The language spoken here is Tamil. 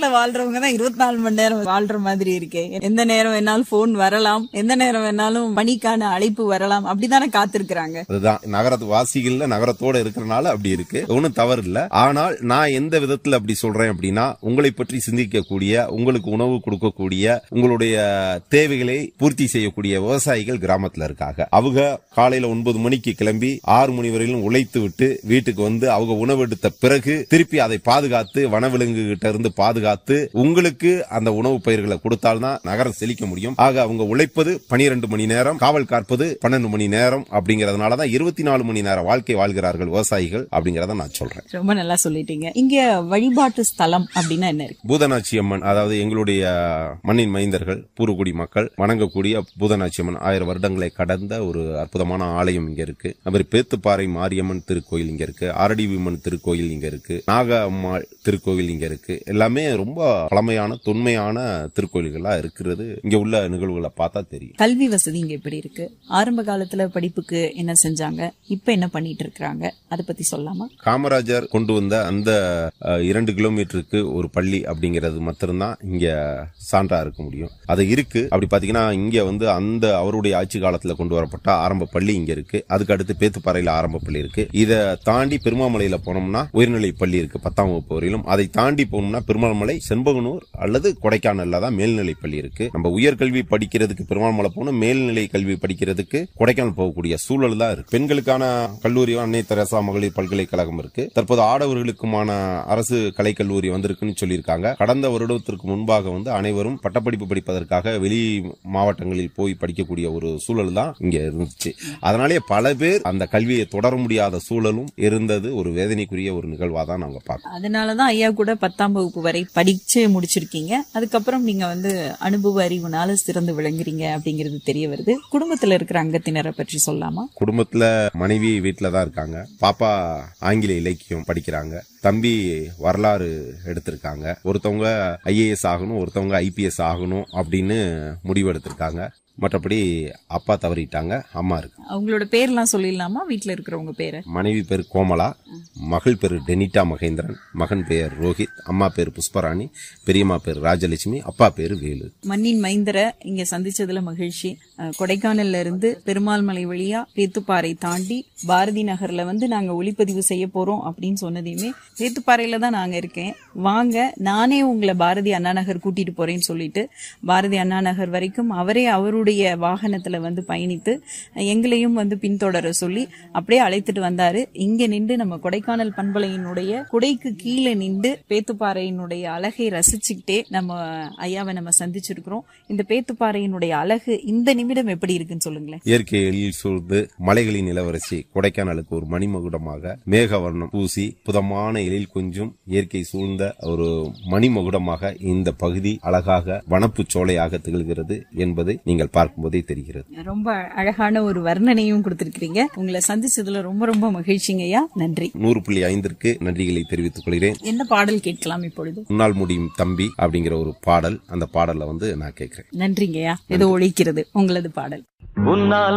நகரத்துல வாழ்றவங்க தான் இருபத்தி நாலு மணி நேரம் வாழ்ற மாதிரி இருக்கே எந்த நேரம் வேணாலும் போன் வரலாம் எந்த நேரம் வேணாலும் பணிக்கான அழைப்பு வரலாம் அப்படித்தானே காத்திருக்கிறாங்க அதுதான் நகரத்து வாசிகள்ல நகரத்தோட இருக்கிறனால அப்படி இருக்கு ஒன்றும் தவறு இல்ல ஆனால் நான் எந்த விதத்துல அப்படி சொல்றேன் அப்படின்னா உங்களை பற்றி சிந்திக்கக்கூடிய உங்களுக்கு உணவு கொடுக்கக்கூடிய உங்களுடைய தேவைகளை பூர்த்தி செய்யக்கூடிய விவசாயிகள் கிராமத்துல இருக்காங்க அவங்க காலையில ஒன்பது மணிக்கு கிளம்பி ஆறு மணி வரையிலும் உழைத்து விட்டு வீட்டுக்கு வந்து அவங்க உணவு எடுத்த பிறகு திருப்பி அதை பாதுகாத்து வனவிலங்கு கிட்ட இருந்து பாதுகாத்து உங்களுக்கு அந்த உணவு பயிர்களை கொடுத்தால்தான் நகரம் செழிக்க முடியும் ஆக அவங்க உழைப்பது பனிரெண்டு மணி நேரம் காவல் காற்பது பன்னெண்டு மணி நேரம் அப்படிங்கறதுனாலதான் இருபத்தி நாலு மணி நேர வாழ்க்கை வாழ்கிறார்கள் விவசாயிகள் அப்படிங்கறத நான் சொல்றேன் ரொம்ப நல்லா சொல்லிட்டீங்க இங்க வழிபாட்டு ஸ்தலம் அப்படின்னா என்ன இருக்கு பூதநாச்சி அம்மன் அதாவது எங்களுடைய மண்ணின் மைந்தர்கள் பூர்வகுடி மக்கள் வணங்கக்கூடிய பூதநாச்சி அம்மன் ஆயிரம் வருடங்களை கடந்த ஒரு அற்புதமான ஆலயம் இங்க இருக்கு அது பேத்துப்பாறை மாரியம்மன் திருக்கோயில் இங்க இருக்கு ஆரடிவிம்மன் திருக்கோயில் இங்க இருக்கு நாக அம்மாள் திருக்கோயில் இங்க இருக்கு எல்லாமே ரொம்ப பழமையான தொன்மையான திருக்கோயில்களா இருக்கிறது இங்க உள்ள நிகழ்வுகளை பார்த்தா தெரியும் கல்வி வசதி இங்க எப்படி இருக்கு ஆரம்ப காலத்துல படிப்புக்கு என்ன செஞ்சாங்க இப்ப என்ன பண்ணிட்டு இருக்காங்க அதை பத்தி சொல்லாமா காமராஜர் கொண்டு வந்த அந்த அஹ், இரண்டு கிலோமீட்டருக்கு ஒரு பள்ளி அப்படிங்கிறது மாத்திரம்தான் இங்க சான்றா இருக்க முடியும் அது இருக்கு அப்படி பாத்தீங்கன்னா இங்க வந்து அந்த அவருடைய ஆட்சி காலத்துல கொண்டு வரப்பட்ட ஆரம்ப பள்ளி இங்க இருக்கு அதுக்கு அடுத்து பேத்துப்பாறையில ஆரம்ப பள்ளி இருக்கு இதை தாண்டி பெருமாமலையில போனோம்னா உயர்நிலை பள்ளி இருக்கு பத்தாம் வகுப்பு வரையிலும் அதை தாண்டி போனோம்னா பெருமாள்மலை செண்பகனூர் அல்லது கொடைக்கானல்ல தான் மேல்நிலை பள்ளி இருக்கு நம்ம உயர்கல்வி படிக்கிறதுக்கு பெருமாள்மலை போகணும் மேல்நிலை கல்வி படிக்கிறதுக்கு கொடைக்கானல் போகக்கூடிய சூழல் தான் இருக்கு பெண்களுக்கான கல்லூரி அன்னை தெரசா மகளிர் பல்கலைக்கழகம் இருக்கு தற்போது ஆடவர்களுக்குமான அரசு கலைக்கல்லூரி வந்திருக்குன்னு சொல்லியிருக்காங்க கடந்த வருடத்திற்கு முன்பாக வந்து அனைவரும் பட்டப்படிப்பு படிப்பதற்காக வெளி மாவட்டங்களில் போய் படிக்கக்கூடிய ஒரு சூழல் தான் இங்க இருந்துச்சு அதனாலே பல பேர் அந்த கல்வியை தொடர முடியாத சூழலும் இருந்தது ஒரு வேதனைக்குரிய ஒரு நிகழ்வா தான் நாங்க பார்க்கறோம் அதனாலதான் ஐயா கூட பத்தாம் வகுப்பு வரை படிச்சு முடிச்சிருக்கீங்க அதுக்கப்புறம் நீங்க வந்து அனுபவ அறிவுனால சிறந்து விளங்குறீங்க அப்படிங்கிறது தெரிய வருது குடும்பத்துல இருக்கிற அங்கத்தினரை பற்றி சொல்லாமா குடும்பத்துல மனைவி வீட்டில தான் இருக்காங்க பாப்பா ஆங்கில இலக்கியம் படிக்கிறாங்க தம்பி வரலாறு எடுத்திருக்காங்க ஒருத்தவங்க ஐஏஎஸ் ஆகணும் ஒருத்தவங்க ஐபிஎஸ் ஆகணும் அப்படின்னு முடிவு எடுத்திருக்காங்க மற்றபடி அப்பா தவறிட்டாங்க அம்மா இருக்கு அவங்களோட பேர்லாம் சொல்லிடலாமா வீட்ல இருக்கிறவங்க பேரை மனைவி பேர் கோமலா மகள் பேர் டெனிட்டா மகேந்திரன் மகன் பேர் ரோஹித் அம்மா பேர் புஷ்பராணி பெரியம்மா பேர் ராஜலட்சுமி அப்பா பேர் வேலு மண்ணின் மைந்தரை இங்க சந்திச்சதுல மகிழ்ச்சி அஹ், கொடைக்கானல்ல இருந்து பெருமாள் மலை வழியா பேத்துப்பாறை தாண்டி பாரதி நகர்ல வந்து நாங்க ஒளிப்பதிவு செய்ய போறோம் அப்படின்னு சொன்னதையுமே பேத்துப்பாறையில தான் நாங்க இருக்கேன் வாங்க நானே உங்களை பாரதி அண்ணா நகர் கூட்டிட்டு போறேன்னு சொல்லிட்டு பாரதி அண்ணா நகர் வரைக்கும் அவரே அவருடைய வாகனத்துல வந்து பயணித்து அஹ், எங்களையும் வந்து பின்தொடர சொல்லி அப்படியே அழைத்துட்டு வந்தாரு இங்க நின்று நம்ம கொடைக்கானல் பண்பலையினுடைய குடைக்கு கீழே நின்று பேத்துப்பாறையினுடைய அழகை ரசிச்சுக்கிட்டே நம்ம ஐயாவை நம்ம சந்திச்சிருக்கிறோம் இந்த பேத்துப்பாறையினுடைய அழகு இந்த நிமிடம் எப்படி இருக்குன்னு சொல்லுங்களேன் இயற்கை எழில் சூழ்ந்து மலைகளின் இளவரசி கொடைக்கானலுக்கு ஒரு மணிமகுடமாக மேகவர்ணம் பூசி புதமான எழில் கொஞ்சம் இயற்கை சூழ்ந்த ஒரு மணிமகுடமாக இந்த பகுதி அழகாக வனப்பு சோலையாக திகழ்கிறது என்பதை நீங்கள் பார்க்கும்போதே தெரிகிறது ரொம்ப அழகான ஒரு வர்ணனையும் கொடுத்திருக்கிறீங்க உங்களை சந்திச்சதுல ரொம்ப ரொம்ப மகிழ்ச்சிங்க ஐயா நன்றி நூறு புள்ளி ஐந்திற்கு நன்றிகளை தெரிவித்துக் கொள்கிறேன் என்ன பாடல் கேட்கலாம் இப்பொழுது முன்னால் முடியும் தம்பி அப்படிங்கிற ஒரு பாடல் அந்த பாடல்ல வந்து நான் கேட்கிறேன் நன்றிங்கய்யா ஏதோ ஒழிக்கிறது உங்களது பாடல் உன்னால்